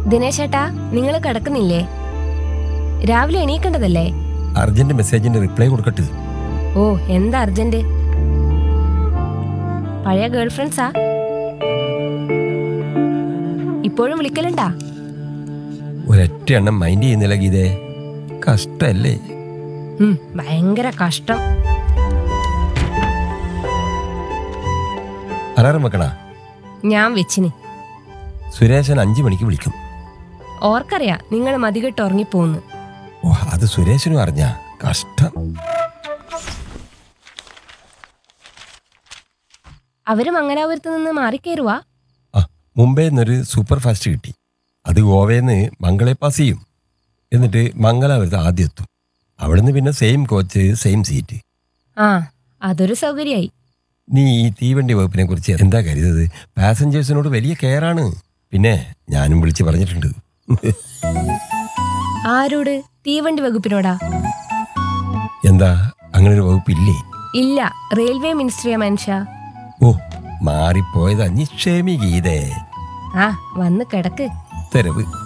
ദിനേശേട്ടാ നിങ്ങൾ കിടക്കുന്നില്ലേ രാവിലെ എണീക്കേണ്ടതല്ലേ urgent മെസ്സേജിന്റെ reply കൊടുക്കട്ടെ ഓ എന്താ അർജന്റ് പഴയ ഗേൾ ഫ്രണ്ട്സാ ഇപ്പോഴും വിളിക്കലുണ്ടാ ഒരൊറ്റ എണ്ണം മൈൻഡ് ചെയ്യുന്നില്ല ഗീതേ കഷ്ടല്ലേ ഉം, ഭയങ്കര കഷ്ടം അലാറം വെക്കണ ഞാൻ വെച്ചിന് സുരേശൻ അഞ്ചു മണിക്ക് വിളിക്കും ഓർക്കറിയാ നിങ്ങൾ മതികെട്ട് ഉറങ്ങിപ്പോന്ന് ഓ അത് സുരേശനും അറിഞ്ഞ കഷ്ടം അവര് മംഗലാപുരത്ത് നിന്ന് മാറിക്കയറുവാ ആ മുംബൈയിൽ നിന്നൊരു സൂപ്പർ ഫാസ്റ്റ് കിട്ടി അത് ഗോവയിൽ മംഗളെ പാസ് ചെയ്യും എന്നിട്ട് മംഗലാപുരത്ത് ആദ്യം എത്തും അവിടുന്ന് പിന്നെ സെയിം കോച്ച് സെയിം സീറ്റ് ആ അതൊരു സൗകര്യായി നീ ഈ തീവണ്ടി വകുപ്പിനെ കുറിച്ച് എന്താ കരുതത് പാസഞ്ചേഴ്സിനോട് വലിയ കെയറാണ് പിന്നെ ഞാനും വിളിച്ച് പറഞ്ഞിട്ടുണ്ട് ആരോട് തീവണ്ടി വകുപ്പിനോടാ എന്താ അങ്ങനെ ഒരു വകുപ്പില്ലേ ഇല്ല റെയിൽവേ മിനിസ്ട്രിയാ മനുഷ്യ ഓ മാറിപ്പോയതാ നീ ക്ഷമി ഗീതേ ആ വന്ന് കിടക്ക് ഉത്തരവ്